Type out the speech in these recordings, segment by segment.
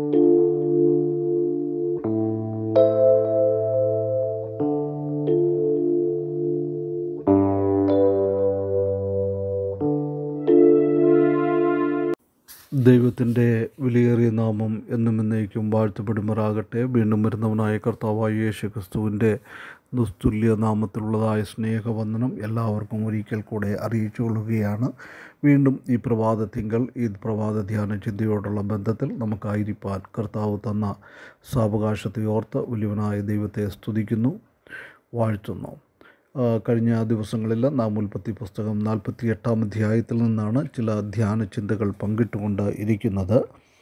ദൈവത്തിൻ്റെ വിലയേറിയ നാമം എന്നും എന്നേക്കും വാഴ്ത്തപ്പെടുമാറാകട്ടെ വീണ്ടും വരുന്നവനായ കർത്താവായ യേശു ക്രിസ്തുവിൻ്റെ ദുസ്തുല്യ നാമത്തിലുള്ളതായ സ്നേഹവന്ദനം എല്ലാവർക്കും ഒരിക്കൽ കൂടെ അറിയിച്ചു കൊള്ളുകയാണ് വീണ്ടും ഈ പ്രഭാതത്തിങ്കൽ ഈ പ്രഭാത ധ്യാന ചിന്തയോടുള്ള ബന്ധത്തിൽ നമുക്കായിരിക്കാൻ കർത്താവ് തന്ന സാവകാശത്തെ ഓർത്ത് വലിയവനായ ദൈവത്തെ സ്തുതിക്കുന്നു വാഴ്ത്തുന്നു ആ, കഴിഞ്ഞ ദിവസങ്ങളിൽ നാം ഉൽപ്പത്തി പുസ്തകം നാൽപ്പത്തി എട്ടാം അധ്യായത്തിൽ നിന്നാണ് ചില ധ്യാന ചിന്തകൾ പങ്കിട്ടുകൊണ്ട് ഇരിക്കുന്നത്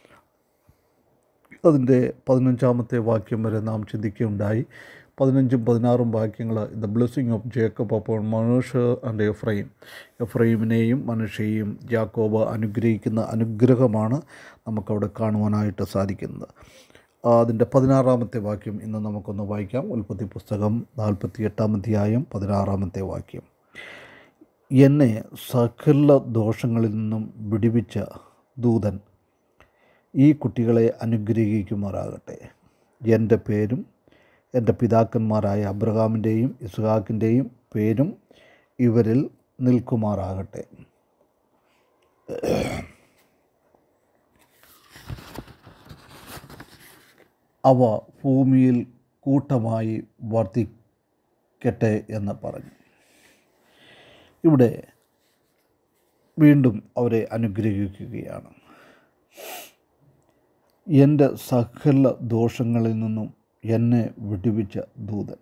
അതിൻ്റെ പതിനഞ്ചാമത്തെ വാക്യം വരെ നാം ചിന്തിക്കുകയുണ്ടായി പതിനഞ്ചും പതിനാറും വാക്യങ്ങൾ ദ ബ്ലെസ്സിങ് ഓഫ് ജേക്കബ് അപ്പോൾ മനുഷ്യ ആൻഡ് എഫ്രൈം എഫ്രൈമിനെയും മനുഷ്യയെയും ജാക്കോബ് അനുഗ്രഹിക്കുന്ന അനുഗ്രഹമാണ് നമുക്കവിടെ കാണുവാനായിട്ട് സാധിക്കുന്നത് ആ, അതിൻ്റെ പതിനാറാമത്തെ വാക്യം ഇന്ന് നമുക്കൊന്ന് വായിക്കാം ഉൽപ്പത്തി പുസ്തകം നാൽപ്പത്തി എട്ടാം അധ്യായം പതിനാറാമത്തെ വാക്യം എന്നെ സകല ദോഷങ്ങളിൽ നിന്നും വിടുവിച്ച ദൂതൻ ഈ കുട്ടികളെ അനുഗ്രഹിക്കുമാറാകട്ടെ എൻ്റെ പേരും എൻ്റെ പിതാക്കന്മാരായ അബ്രഹാമിൻ്റെയും ഇസ്ഹാക്കിൻ്റെയും പേരും ഇവരിൽ നിൽക്കുമാറാകട്ടെ അവ ഭൂമിയിൽ കൂട്ടമായി വർദ്ധിക്കട്ടെ എന്ന് പറഞ്ഞു ഇവിടെ വീണ്ടും അവരെ അനുഗ്രഹിക്കുകയാണ് എൻ്റെ സകല ദോഷങ്ങളിൽ നിന്നും എന്നെ വിടുവിച്ച ദൂതൻ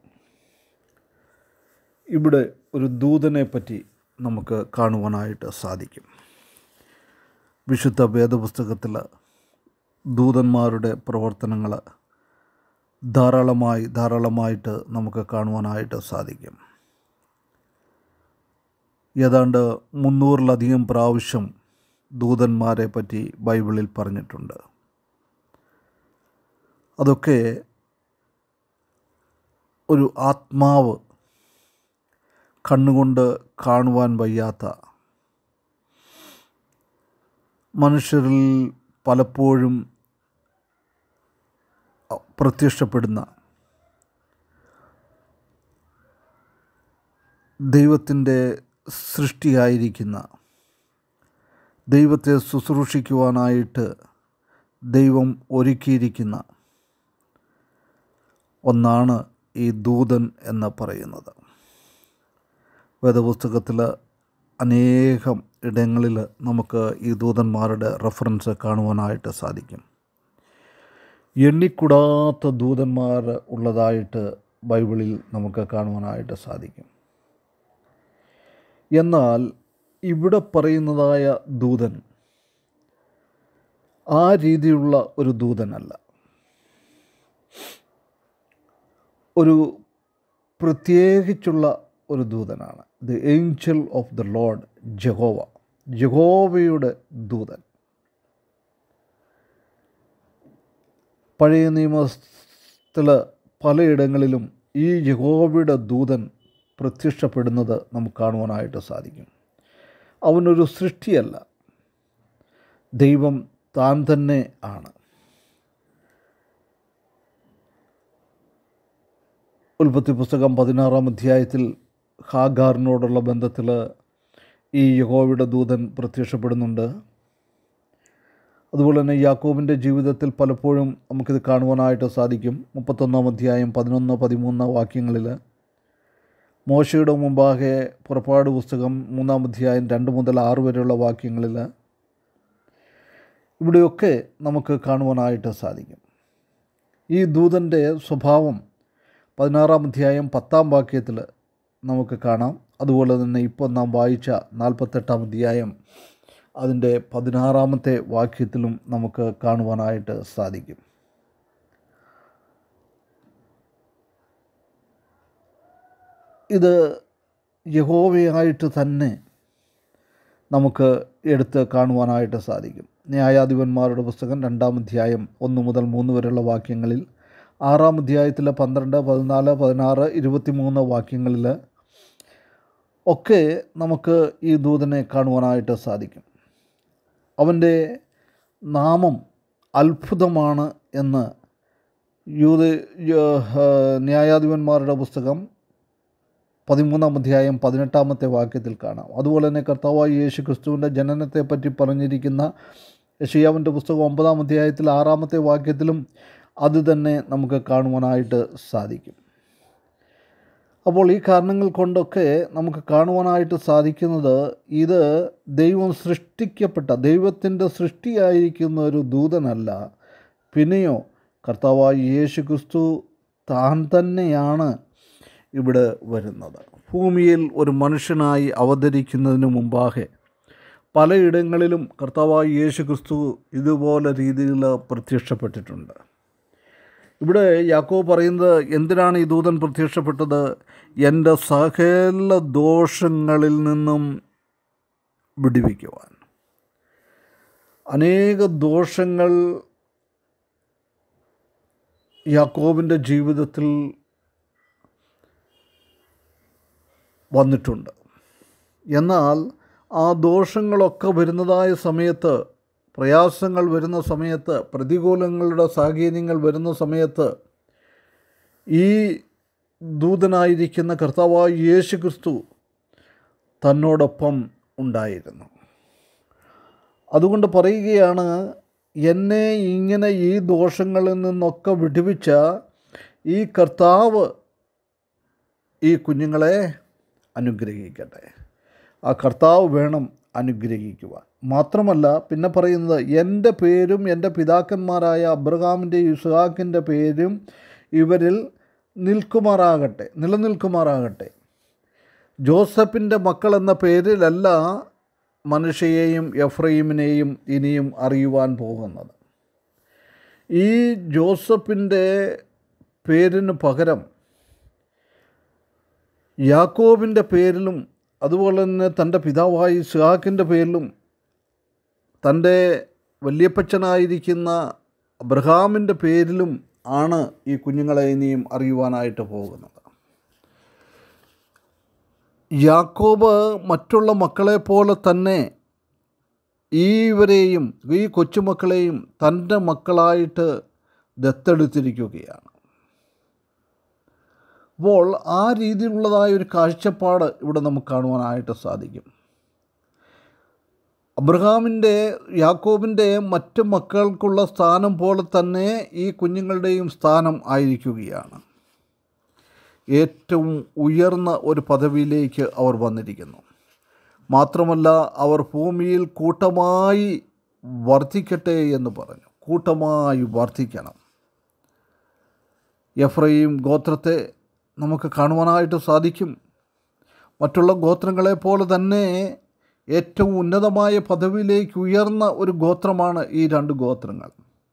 ഇവിടെ ഒരു ദൂതനെ പറ്റി നമുക്ക് കാണുവാനായിട്ട് സാധിക്കും വിശുദ്ധ വേദപുസ്തകത്തിൽ ദൂതന്മാരുടെ പ്രവർത്തനങ്ങൾ ധാരാളമായി ധാരാളമായിട്ട് നമുക്ക് കാണുവാനായിട്ട് സാധിക്കും ഏതാണ്ട് മുന്നൂറിലധികം പ്രാവശ്യം ദൂതന്മാരെ പറ്റി ബൈബിളിൽ പറഞ്ഞിട്ടുണ്ട് അതൊക്കെ ഒരു ആത്മാവ് കണ്ണുകൊണ്ട് കാണുവാൻ വയ്യാത്ത മനുഷ്യരിൽ പലപ്പോഴും പ്രത്യക്ഷപ്പെടുന്ന ദൈവത്തിൻ്റെ സൃഷ്ടിയായിരിക്കുന്ന ദൈവത്തെ ശുശ്രൂഷിക്കുവാനായിട്ട് ദൈവം ഒരുക്കിയിരിക്കുന്ന ഒന്നാണ് ഈ ദൂതൻ എന്ന് പറയുന്നത് വേദപുസ്തകത്തിൽ അനേകം ഇടങ്ങളിൽ നമുക്ക് ഈ ദൂതന്മാരുടെ റെഫറൻസ് കാണുവാനായിട്ട് സാധിക്കും എണ്ണിക്കൂടാത്ത ദൂതന്മാർ ഉള്ളതായിട്ട് ബൈബിളിൽ നമുക്ക് കാണുവാനായിട്ട് സാധിക്കും എന്നാൽ ഇവിടെ പറയുന്നതായ ദൂതൻ ആ രീതിയിലുള്ള ഒരു ദൂതനല്ല ഒരു പ്രത്യേകിച്ചുള്ള ഒരു ദൂതനാണ് the angel of the lord Jehovah ജഹോവയുടെ ദൂതൻ പഴയ നിയമത്തിൽ പലയിടങ്ങളിലും ഈ യഹോവയുടെ ദൂതൻ പ്രത്യക്ഷപ്പെടുന്നത് നമുക്ക് കാണുവാനായിട്ട് സാധിക്കും അവനൊരു സൃഷ്ടിയല്ല ദൈവം താൻ തന്നെ ആണ് ഉൽപ്പത്തി പുസ്തകം പതിനാറാം അധ്യായത്തിൽ ഹാഗാറിനോടുള്ള ബന്ധത്തിൽ ഈ യഹോവയുടെ ദൂതൻ പ്രത്യക്ഷപ്പെടുന്നുണ്ട് അതുപോലെ തന്നെ യാക്കോബിൻ്റെ ജീവിതത്തിൽ പലപ്പോഴും നമുക്കിത് കാണുവാനായിട്ട് സാധിക്കും മുപ്പത്തൊന്നാം അധ്യായം പതിനൊന്ന് പതിമൂന്ന് വാക്യങ്ങളിൽ മോശയുടെ മുമ്പാകെ പുറപ്പാട് പുസ്തകം മൂന്നാം അധ്യായം രണ്ട് മുതൽ ആറ് വരെയുള്ള വാക്യങ്ങളിൽ ഇവിടെയൊക്കെ നമുക്ക് കാണുവാനായിട്ട് സാധിക്കും ഈ ദൂതൻ്റെ സ്വഭാവം പതിനാറാം അധ്യായം പത്താം വാക്യത്തിൽ നമുക്ക് കാണാം അതുപോലെ തന്നെ ഇപ്പോൾ നാം വായിച്ച നാൽപ്പത്തെട്ടാം അധ്യായം അതിൻ്റെ പതിനാറാമത്തെ വാക്യത്തിലും നമുക്ക് കാണുവാനായിട്ട് സാധിക്കും ഇത് യഹോവയായിട്ട് തന്നെ നമുക്ക് എടുത്ത് കാണുവാനായിട്ട് സാധിക്കും ന്യായാധിപന്മാരുടെ പുസ്തകം രണ്ടാം അധ്യായം ഒന്ന് മുതൽ മൂന്ന് വരെയുള്ള വാക്യങ്ങളിൽ ആറാം അധ്യായത്തിലെ പന്ത്രണ്ട് പതിനാല് പതിനാറ് ഇരുപത്തി മൂന്ന് വാക്യങ്ങളിൽ ഒക്കെ നമുക്ക് ഈ ദൂതനെ കാണുവാനായിട്ട് സാധിക്കും അവൻ്റെ നാമം അത്ഭുതമാണ് എന്ന് യൂത ന്യായാധിപന്മാരുടെ പുസ്തകം പതിമൂന്നാം അധ്യായം പതിനെട്ടാമത്തെ വാക്യത്തിൽ കാണാം അതുപോലെ തന്നെ കർത്താവായ യേശു ക്രിസ്തുവിൻ്റെ ജനനത്തെപ്പറ്റി പറഞ്ഞിരിക്കുന്ന യഷിയാവിൻ്റെ പുസ്തകം ഒമ്പതാം അധ്യായത്തിൽ ആറാമത്തെ വാക്യത്തിലും അത് തന്നെ നമുക്ക് കാണുവാനായിട്ട് സാധിക്കും അപ്പോൾ ഈ കാരണങ്ങൾ കൊണ്ടൊക്കെ നമുക്ക് കാണുവാനായിട്ട് സാധിക്കുന്നത് ഇത് ദൈവം സൃഷ്ടിക്കപ്പെട്ട ദൈവത്തിൻ്റെ സൃഷ്ടിയായിരിക്കുന്ന ഒരു ദൂതനല്ല പിന്നെയോ കർത്താവായ യേശു ക്രിസ്തു താൻ തന്നെയാണ് ഇവിടെ വരുന്നത് ഭൂമിയിൽ ഒരു മനുഷ്യനായി അവതരിക്കുന്നതിന് മുമ്പാകെ പലയിടങ്ങളിലും കർത്താവായ യേശു ക്രിസ്തു ഇതുപോലെ രീതിയിൽ പ്രത്യക്ഷപ്പെട്ടിട്ടുണ്ട് ഇവിടെ യാക്കോ പറയുന്നത് എന്തിനാണ് ഈ ദൂതൻ പ്രത്യക്ഷപ്പെട്ടത് എൻ്റെ സകല ദോഷങ്ങളിൽ നിന്നും വിടുവിക്കുവാൻ അനേക ദോഷങ്ങൾ യാക്കോബിൻ്റെ ജീവിതത്തിൽ വന്നിട്ടുണ്ട് എന്നാൽ ആ ദോഷങ്ങളൊക്കെ വരുന്നതായ സമയത്ത് പ്രയാസങ്ങൾ വരുന്ന സമയത്ത് പ്രതികൂലങ്ങളുടെ സാഹചര്യങ്ങൾ വരുന്ന സമയത്ത് ഈ ദൂതനായിരിക്കുന്ന കർത്താവായ യേശു ക്രിസ്തു തന്നോടൊപ്പം ഉണ്ടായിരുന്നു അതുകൊണ്ട് പറയുകയാണ് എന്നെ ഇങ്ങനെ ഈ ദോഷങ്ങളിൽ നിന്നൊക്കെ വിടുവിച്ച ഈ കർത്താവ് ഈ കുഞ്ഞുങ്ങളെ അനുഗ്രഹിക്കട്ടെ ആ കർത്താവ് വേണം അനുഗ്രഹിക്കുവാൻ മാത്രമല്ല പിന്നെ പറയുന്നത് എൻ്റെ പേരും എൻ്റെ പിതാക്കന്മാരായ അബ്രഹാമിൻ്റെ ഇസ്ഹാക്കിൻ്റെ പേരും ഇവരിൽ നിൽക്കുമാറാകട്ടെ നിലനിൽക്കുമാറാകട്ടെ ജോസഫിൻ്റെ മക്കൾ എന്ന പേരിലല്ല മനുഷ്യയെയും എഫ്രൈമിനെയും ഇനിയും അറിയുവാൻ പോകുന്നത് ഈ ജോസഫിൻ്റെ പേരിന് പകരം യാക്കോബിൻ്റെ പേരിലും അതുപോലെ തന്നെ തൻ്റെ പിതാവായ ഇസ്ഹാക്കിൻ്റെ പേരിലും തൻ്റെ വല്യപ്പച്ചനായിരിക്കുന്ന അബ്രഹാമിൻ്റെ പേരിലും ആണ് ഈ കുഞ്ഞുങ്ങളെ ഇനിയും അറിയുവാനായിട്ട് പോകുന്നത് യാക്കോബ് മറ്റുള്ള മക്കളെ പോലെ തന്നെ ഈവരെയും ഈ കൊച്ചുമക്കളെയും തൻ്റെ മക്കളായിട്ട് ദത്തെടുത്തിരിക്കുകയാണ് അപ്പോൾ ആ രീതിയിലുള്ളതായ ഒരു കാഴ്ചപ്പാട് ഇവിടെ നമുക്ക് കാണുവാനായിട്ട് സാധിക്കും അബ്രഹാമിൻ്റെ യാക്കോബിൻ്റെ മറ്റ് മക്കൾക്കുള്ള സ്ഥാനം പോലെ തന്നെ ഈ കുഞ്ഞുങ്ങളുടെയും സ്ഥാനം ആയിരിക്കുകയാണ് ഏറ്റവും ഉയർന്ന ഒരു പദവിയിലേക്ക് അവർ വന്നിരിക്കുന്നു മാത്രമല്ല അവർ ഭൂമിയിൽ കൂട്ടമായി വർദ്ധിക്കട്ടെ എന്ന് പറഞ്ഞു കൂട്ടമായി വർദ്ധിക്കണം എഫ്രൈം ഗോത്രത്തെ നമുക്ക് കാണുവാനായിട്ട് സാധിക്കും മറ്റുള്ള ഗോത്രങ്ങളെ പോലെ തന്നെ ഏറ്റവും ഉന്നതമായ പദവിയിലേക്ക് ഉയർന്ന ഒരു ഗോത്രമാണ് ഈ രണ്ട് ഗോത്രങ്ങൾ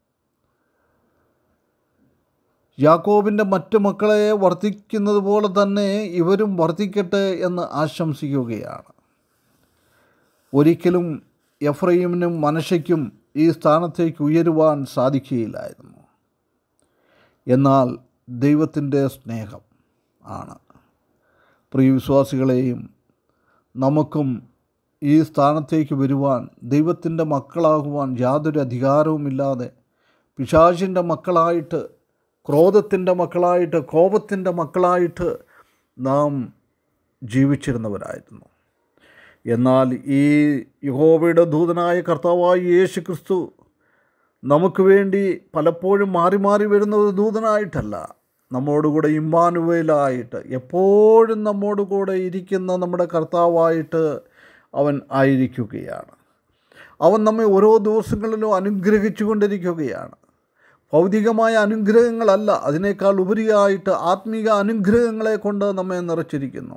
യാക്കോബിൻ്റെ മറ്റ് മക്കളെ വർദ്ധിക്കുന്നത് പോലെ തന്നെ ഇവരും വർദ്ധിക്കട്ടെ എന്ന് ആശംസിക്കുകയാണ് ഒരിക്കലും എഫ്രൈമിനും മനശയ്ക്കും ഈ സ്ഥാനത്തേക്ക് ഉയരുവാൻ സാധിക്കുകയില്ലായിരുന്നു എന്നാൽ ദൈവത്തിൻ്റെ സ്നേഹം ആണ് പ്രിയ വിശ്വാസികളെയും നമുക്കും ഈ സ്ഥാനത്തേക്ക് വരുവാൻ ദൈവത്തിൻ്റെ മക്കളാകുവാൻ യാതൊരു അധികാരവുമില്ലാതെ പിശാചിൻ്റെ മക്കളായിട്ട് ക്രോധത്തിൻ്റെ മക്കളായിട്ട് കോപത്തിൻ്റെ മക്കളായിട്ട് നാം ജീവിച്ചിരുന്നവരായിരുന്നു എന്നാൽ ഈ യഹോവയുടെ ദൂതനായ കർത്താവായ യേശു ക്രിസ്തു നമുക്ക് വേണ്ടി പലപ്പോഴും മാറി മാറി വരുന്ന ഒരു ദൂതനായിട്ടല്ല നമ്മോടുകൂടെ ഇമ്മാനുവേലായിട്ട് എപ്പോഴും നമ്മോടുകൂടെ ഇരിക്കുന്ന നമ്മുടെ കർത്താവായിട്ട് അവൻ ആയിരിക്കുകയാണ് അവൻ നമ്മെ ഓരോ ദിവസങ്ങളിലും അനുഗ്രഹിച്ചു കൊണ്ടിരിക്കുകയാണ് ഭൗതികമായ അനുഗ്രഹങ്ങളല്ല അതിനേക്കാൾ ഉപരിയായിട്ട് ആത്മീക അനുഗ്രഹങ്ങളെ കൊണ്ട് നമ്മെ നിറച്ചിരിക്കുന്നു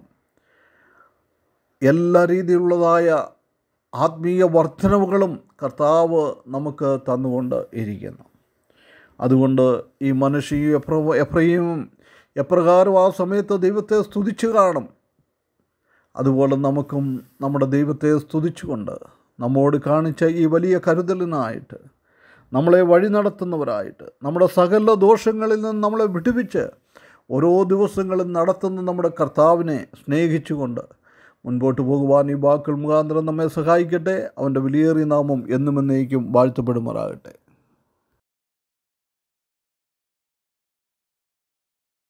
എല്ലാ രീതിയിലുള്ളതായ ആത്മീയ വർധനവുകളും കർത്താവ് നമുക്ക് തന്നുകൊണ്ട് ഇരിക്കുന്നു അതുകൊണ്ട് ഈ മനുഷ്യ എപ്ര എപ്രയും എപ്രകാരം ആ സമയത്ത് ദൈവത്തെ സ്തുതിച്ചു കാണും അതുപോലെ നമുക്കും നമ്മുടെ ദൈവത്തെ സ്തുതിച്ചുകൊണ്ട് നമ്മോട് കാണിച്ച ഈ വലിയ കരുതലിനായിട്ട് നമ്മളെ വഴി നടത്തുന്നവരായിട്ട് നമ്മുടെ സകല ദോഷങ്ങളിൽ നിന്ന് നമ്മളെ വിടുവിച്ച് ഓരോ ദിവസങ്ങളും നടത്തുന്ന നമ്മുടെ കർത്താവിനെ സ്നേഹിച്ചുകൊണ്ട് മുൻപോട്ട് പോകുവാൻ ഈ വാക്കുകൾ മുഖാന്തരം നമ്മെ സഹായിക്കട്ടെ അവൻ്റെ വിലയേറിയ നാമം എന്നും എന്നേക്കും വാഴ്ത്തപ്പെടുമാറാകട്ടെ